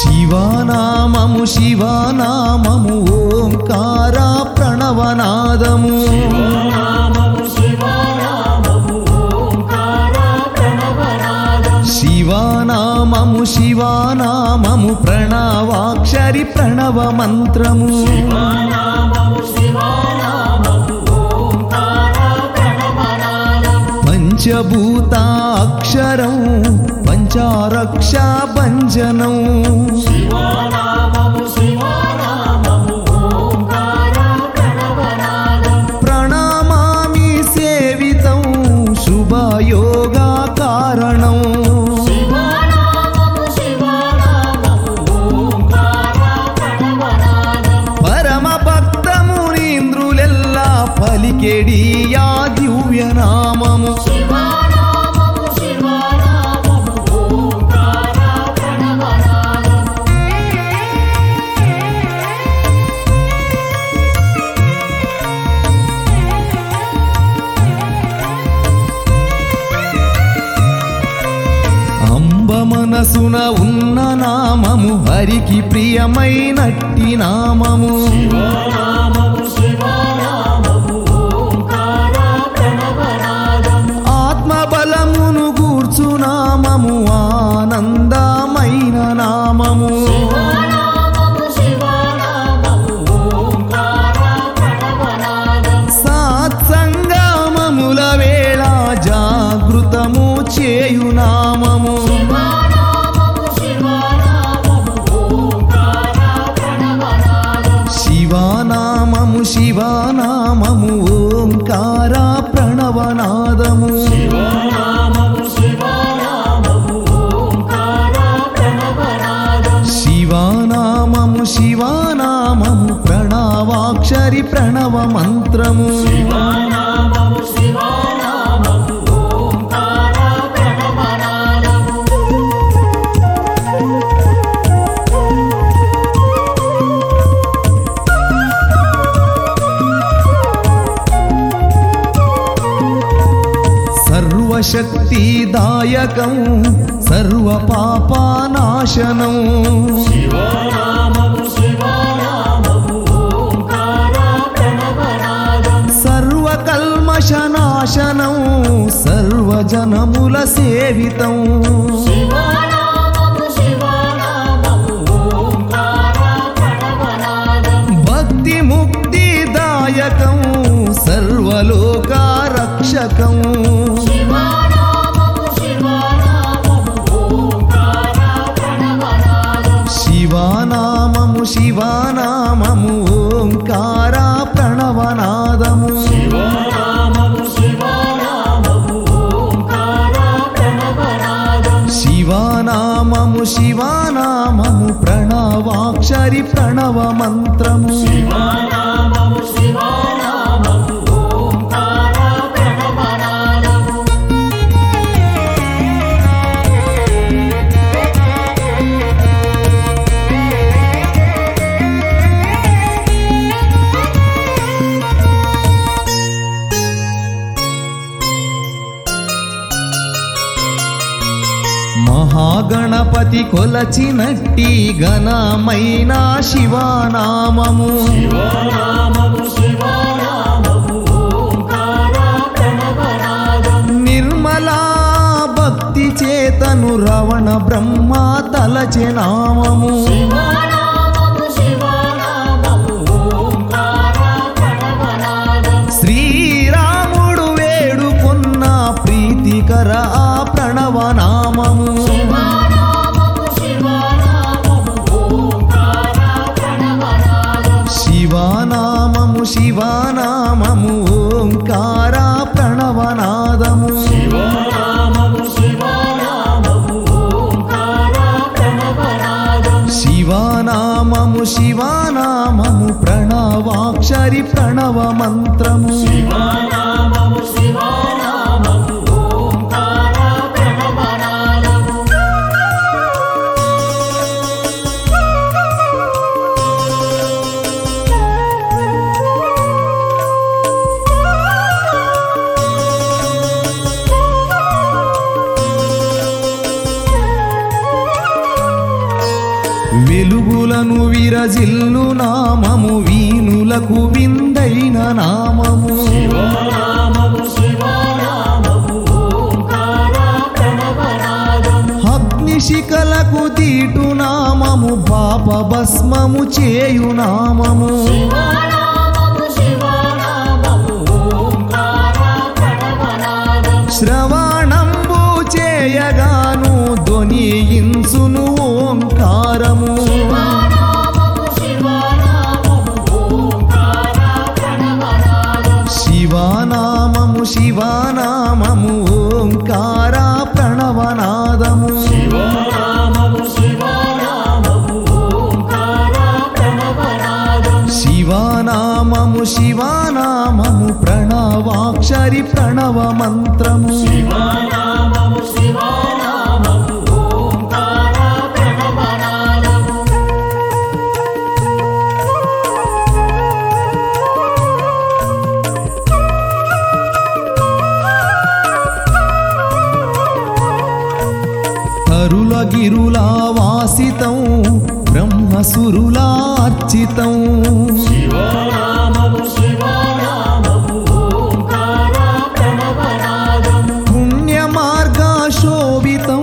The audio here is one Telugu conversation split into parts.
శివనామము శివనామము ఓంకార ప్రణవనాదము శివనామము శివనామము ప్రణవాక్షరి ప్రణవ మంత్రము పంచభూత అక్షరం పంచారక్ష భంజనం ప్రణమామి సేవితం శుభయోగా కారణం పరమ భక్తమునీంద్రులెల్లా పలికెడియా దివ్యనామము అంబ మనసున ఉన్న నామము హరికి ప్రియమైనట్టి నామము ఆత్మబలమును గూర్చు నామము ఆనందమైన నామము సాత్సంగమముల వేళ జాగృతము చేయు నామము శివానామము శివానామము ఓంకార ప్రణవనాదము శివానామము శివానామము ప్రణవాక్షరి ప్రణవ మంత్రము సర్వశక్తిదాయకం సర్వ పాపానాశనం సర్వకల్మషనాశనం సర్వజనముల సేవితం భక్తి ముక్తిదాయకం సర్వలోకారక్షకం శివానామము శివానామము ఓంకార ప్రణవనాదము శివానామము శివానామము ప్రణవాక్షరి ప్రణవ మంత్రము మహాగణపతి కొలచినట్టి ఘనమైన శివానామము నిర్మలా భక్తి చేతను రవణ బ్రహ్మ తలచె నామము శ్రీరాముడు వేడుకున్న ప్రీతికర ఆ ప్రణవనామము శివానామము శివానామము ఓంకార ప్రణవనాదము శివానామము శివానామము ప్రణవాక్షరి ప్రణవ మంత్రము వెలుగులను విరజిల్లు నామము వీణులకు విందైన నామము శివనామము శివనామము ఓంకార ప్రణవనాదం అగ్నిశిఖలకు తీటు నామము పాప భస్మము చేయు నామము శివనామము శివనామము ఓంకార ప్రణవనాదం శ్రవణంబు చేయగాను ధ్వనియించును ఓంకారము శివనామము శివనామము ఓంకార ప్రణవనాదం శివానామము శివానామము ఓంకార ప్రణవనాదము శివనామము శివనామము ఓంకార ప్రణవనాదం శివానామము శివానామము ప్రణవాక్షరి ప్రణవ మంత్రము శివనామము శివనామము ఓంకార ప్రణవనాదం తరుల గిరులా వాసితం బ్రహ్మసురులార్చితం శివనామము శివనామము ఓంకార ప్రణవనాదం పుణ్య మార్గశోభితం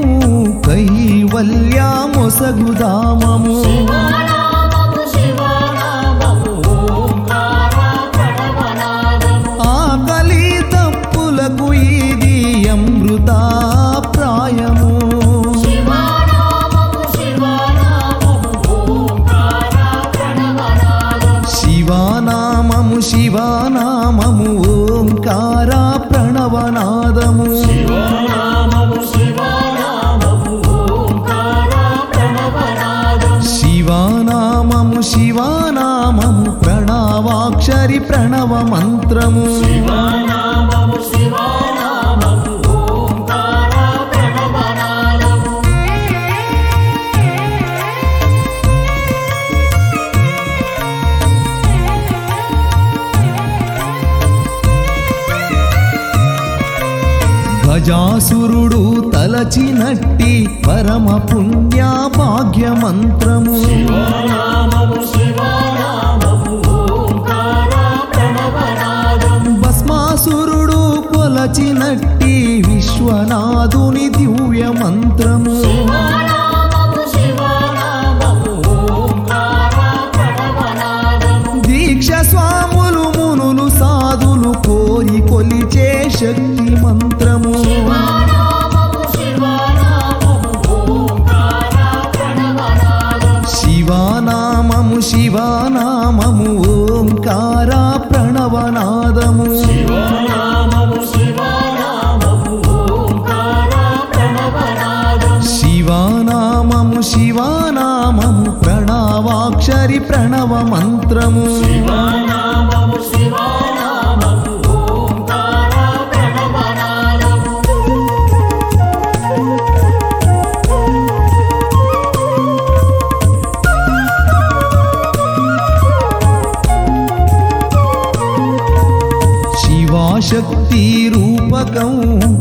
కైవల్యామొసగుదామము శివనామము శివనామము ఓంకార ప్రణవనాదం ఆకలి తప్పులకు ఇది అమృత ప్రాయము శివనామము శివనామము ఓంకార ప్రణవనాదం శివానామము శివానామము ఓంకార ప్రణవనాదము శివనామము శివనామము ఓంకార ప్రణవనాదం శివానామము శివానామము ప్రణవాక్షరి ప్రణవ మంత్రము శివనామము శివనామము ఓంకార ప్రణవనాదం గజాసురుడు తలచినట్టి పరమ పుణ్య భాగ్య మంత్రము శివనామము శివనామము ఓంకార ప్రణవనాదం భస్మాసురుడు కొలచినట్టి విశ్వనాథుని దివ్య మంత్రము శివనామము శివనామము ఓంకార ప్రణవనాదం దీక్ష స్వాములు మునులు సాధులు కోరి కొలిచే శక్తి మంత్రము శివనామము శివనామము ఓంకార ప్రణవనాదం శివానామము శివానామము ఓంకార ప్రణవనాదము శివనామము శివనామము ఓంకార ప్రణవనాదం శివానామము శివానామము ప్రణవాక్షరి ప్రణవ మంత్రము శివనామము శివనామము ఓంకార ప్రణవనాదం శివాశక్తి రూపకం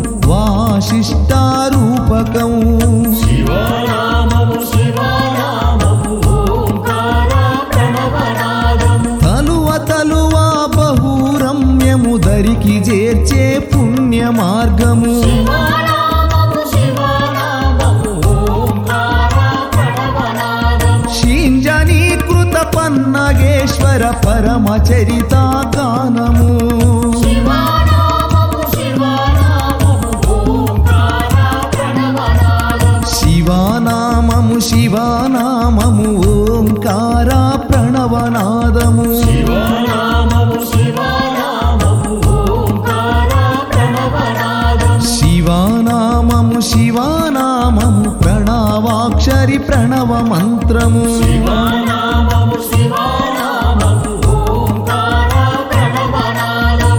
వాసిష్టారూపకం శివనామము శివనామము ఓంకార ప్రణవనాదం తలువ తలువ బహురమ్యము దరికి చేర్చే పుణ్య మార్గము శివనామము శివనామము ఓంకార ప్రణవనాదం శీంజనీకృత పన్నగేశ్వర పరమచరిత గానము శివనామము శివనామము ఓంకార ప్రణవనాదం శివానామము శివానామము ఓంకార ప్రణవనాదము శివనామము శివనామము ఓంకార ప్రణవనాదం శివానామము శివానామము ప్రణవాక్షరి ప్రణవ మంత్రము శివనామము శివనామము ఓంకార ప్రణవనాదం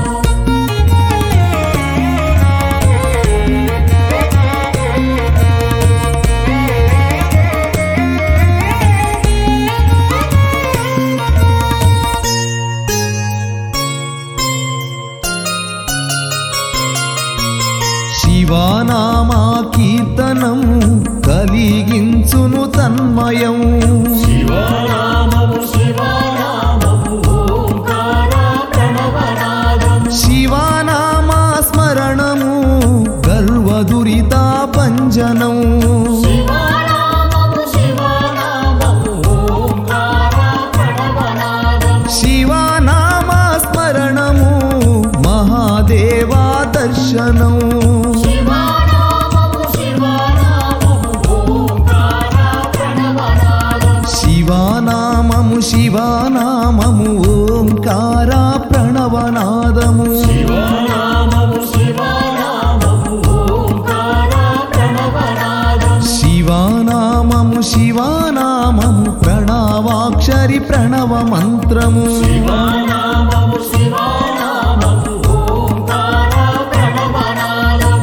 శివానామా కీర్తనం కలిగించును తన్మయం శివానామము శివానామము ఓంకార ప్రణవనాదము శివనామము శివనామము ఓంకార ప్రణవనాదం శివానామము శివానామము ప్రణవాక్షరి ప్రణవ మంత్రము శివనామము శివనామము ఓంకార ప్రణవనాదం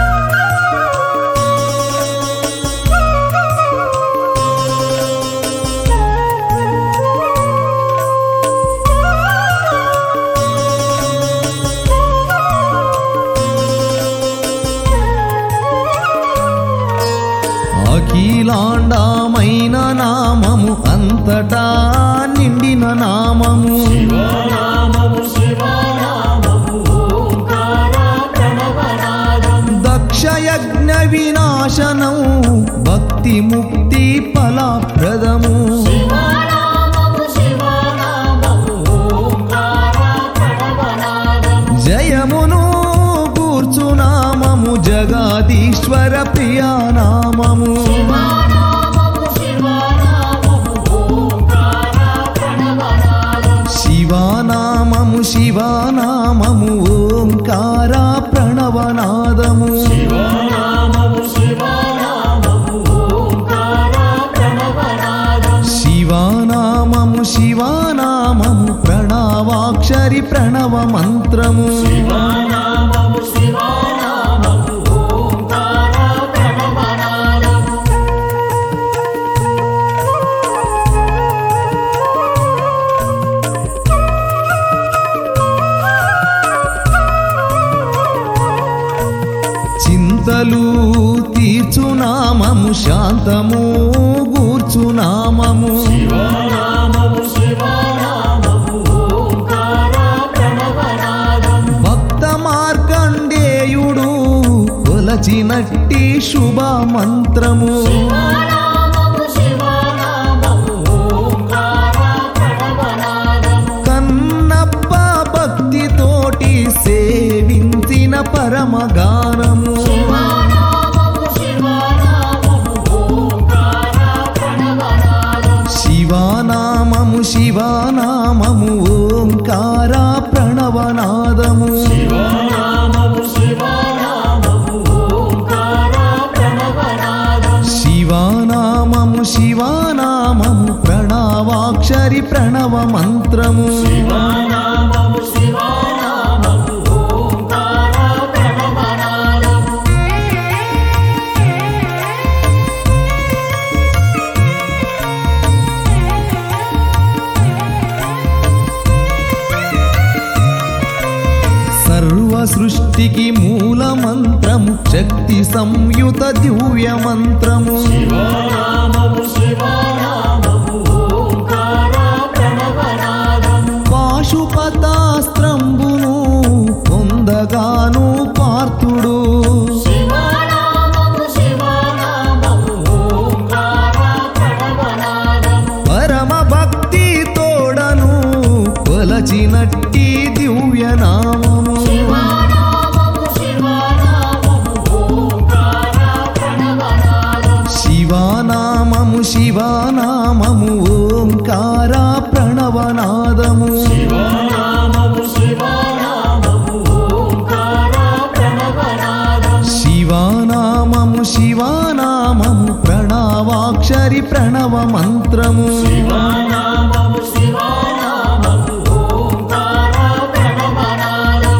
అఖిలాండమైన నామము అంతటా నిండిన నామము శివనామము శివనామము ఓంకార ప్రణవనాదం దక్షయజ్ఞ వినాశనం భక్తి ముక్తి ఫలప్రదము శివనామము శివనామము ఓంకార ప్రణవనాదం జయమును కూర్చునామము జగదీశ్వర ప్రియానామము శివనామము శివనామము ఓంకార ప్రణవనాదం శివానామము శివానామము ఓంకార ప్రణవనాదము శివనామము శివనామము ఓంకార ప్రణవనాదం శివానామము శివానామము ప్రణవాక్షరి ప్రణవ మంత్రము శివనామము శివనామము ఓంకార ప్రణవనాదం చింతలు తీర్చునామము శాంతము గూర్చునామము శివనామము శివనామము ఓంకార ప్రణవనాదం భక్త మార్కండేయుడు కొలచినట్టి శుభ మంత్రము శివనామము శివనామము ఓంకార ప్రణవనాదం కన్నప్ప భక్తితోటి సేవించిన పరమగానము శివనామము శివనామము ఓంకార ప్రణవనాదం శివానామము శివానామము ఓంకార ప్రణవనాదము శివనామము శివనామము ఓంకార ప్రణవనాదం శివానామము శివానామము ప్రణవాక్షరి ప్రణవ మంత్రము శివనామము శివనామము ఓంకార ప్రణవనాదం సర్వ సృష్టికి మూల మంత్రము శక్తి సంయుత దివ్య మంత్రము శివనామము శివనామము ఓంకార ప్రణవనాదం పాశుపతాస్త్రంబును పొందగాను పార్థుడు శివనామము శివనామము ఓంకార ప్రణవనాదం పరమ భక్తి తోడను కొలచినట్టి దివ్య నామము శివనామము శివనామము ఓంకార ప్రణవనాదం శివానామము శివానామము ఓంకార ప్రణవనాదము శివనామము శివనామము ఓంకార ప్రణవనాదం శివానామము శివానామము ప్రణవాక్షరి ప్రణవ మంత్రము శివనామము శివనామము ఓంకార ప్రణవనాదం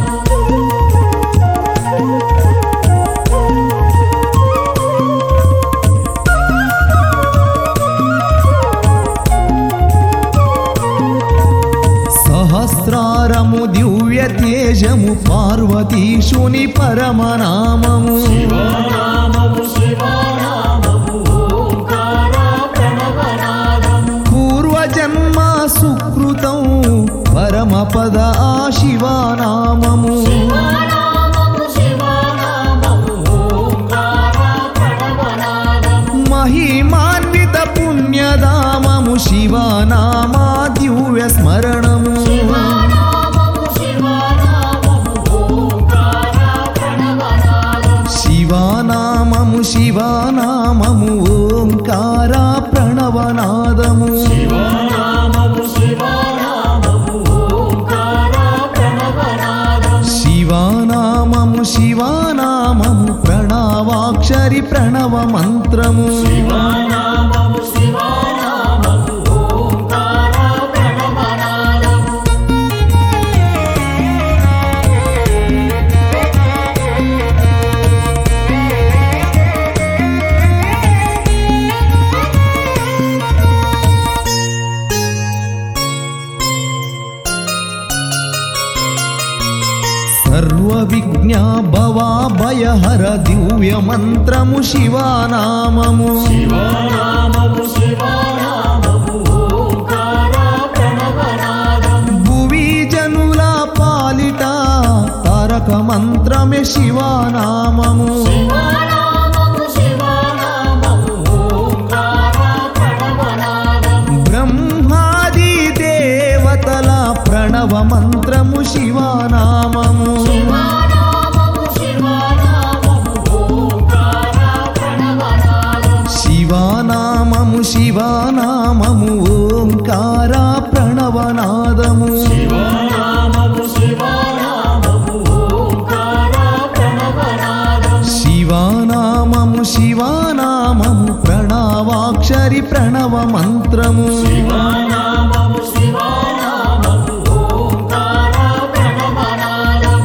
సహస్రారము దివ్య తేజము పార్వతీశుని పరమనామము శివనామము శివనామము ఓంకార ప్రణవనాదం పూర్వజన్మ సుకృతం పరమపద ఆ శివానామము శివనామము శివనామము ఓంకార ప్రణవనాదం మహిమాన్విత పుణ్యధామము శివనామా దివ్య స్మరణము శివనామము శివనామము ఓంకార ప్రణవనాదం శివానామము శివానామము ఓంకార ప్రణవనాదము శివనామము శివనామము ఓంకార ప్రణవనాదం శివానామము శివానామము ప్రణవాక్షరి ప్రణవ మంత్రము శివనామము శివనామము ఓంకార ప్రణవనాదం సర్వ విజ్ఞ భవా భయహర దివ్య మంత్రము శివానామము శివనామము శివనామము ఓంకార ప్రణవనాదం భువి జనుల పాలిట తారక మంత్రమే శివానామము శివనామము శివనామము ఓంకార ప్రణవనాదం బ్రహ్మాది దేవతల ప్రణవ మంత్రము శివానామము శివనామము శివనామము ఓంకార ప్రణవనాదం శివానామము శివానామము ఓంకార ప్రణవనాదము శివనామము శివనామము ఓంకార ప్రణవనాదం శివానామము శివానామము ప్రణవాక్షరి ప్రణవ మంత్రము శివనామము శివనామము ఓంకార ప్రణవనాదం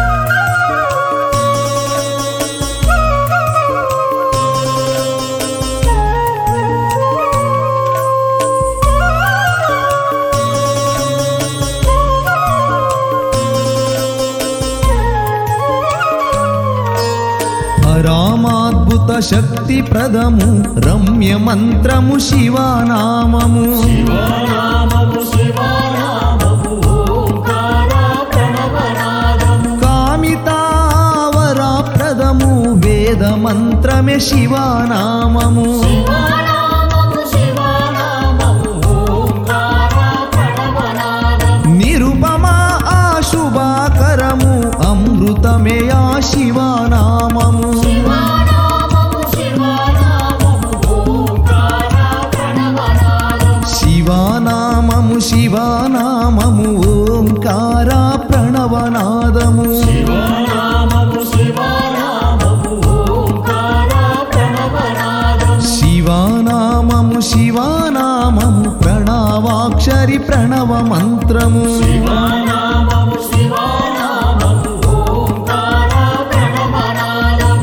పరామాద్భుత శక్తి ప్రదము రమ్య మంత్రము శివానామము శివనామము శివనామము ఓంకార ప్రణవనాదం కామితావరాప్రదము వేద మంత్రమే శివానామము శివనామము శివనామము ఓంకార ప్రణవనాదం నిరుపమా ఆశుభాకరము అమృతమే ఆ శివానామము శివనామము శివనామము ఓంకార ప్రణవనాదం శివానామము శివానామము ఓంకార ప్రణవనాదము శివనామము శివనామము ఓంకార ప్రణవనాదం శివానామము శివానామము ప్రణవాక్షరి ప్రణవ మంత్రము శివనామము శివనామము ఓంకార ప్రణవనాదం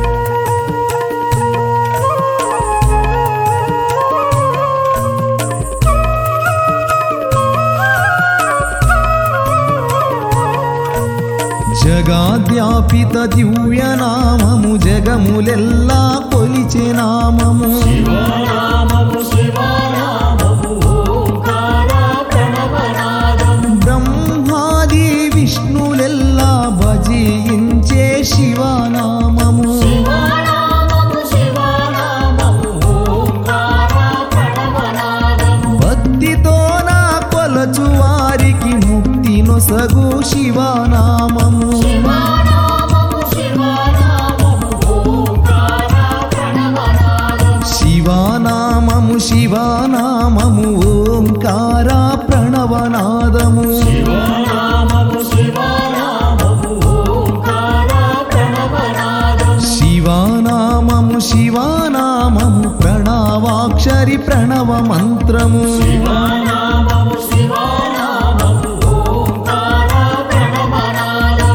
జగాద్యాపిత దివ్య నామము జగములెల్లా కొలిచే నామము శివనామము శివనామము ఓంకార ప్రణవనాదం బ్రహ్మాది విష్ణులెల్లా భజించే శివనామము శివనామము శివనామము ఓంకార ప్రణవనాదం భక్తితో నా కొలచు వారికి ముక్తి నొసగు శివనామము శివనామము శివనామము ఓంకార ప్రణవనాదం శివానామము శివానామము ఓంకార ప్రణవనాదము శివనామము శివనామము ఓంకార ప్రణవనాదం శివానామము శివానామము ప్రణవాక్షరి ప్రణవ మంత్రము శివనామము శివనామము ఓంకార ప్రణవనాదం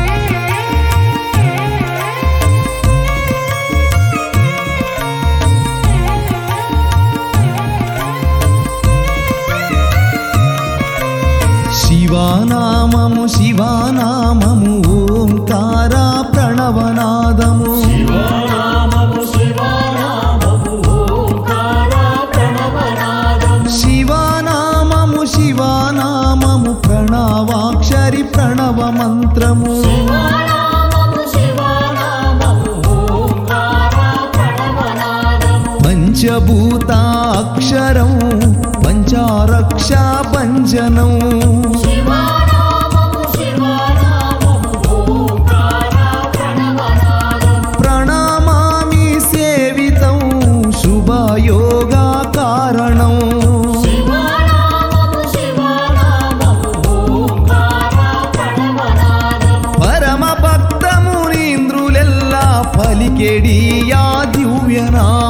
శివానామము శివానామము ఓంకార ప్రణవనాదము శివనామము శివనామము ఓంకార ప్రణవనాదం శివానామము శివానామము ప్రణవాక్షరి ప్రణవ మంత్రము శివనామము శివనామము ఓంకార ప్రణవనాదం పంచభూతాక్షరం పంచారక్ష పంజనం శివనామము శివనామము ఓంకార ప్రణవనాదం ప్రణమామి సేవితం శుభయోగా కారణం పలికెడియా దివ్యనామము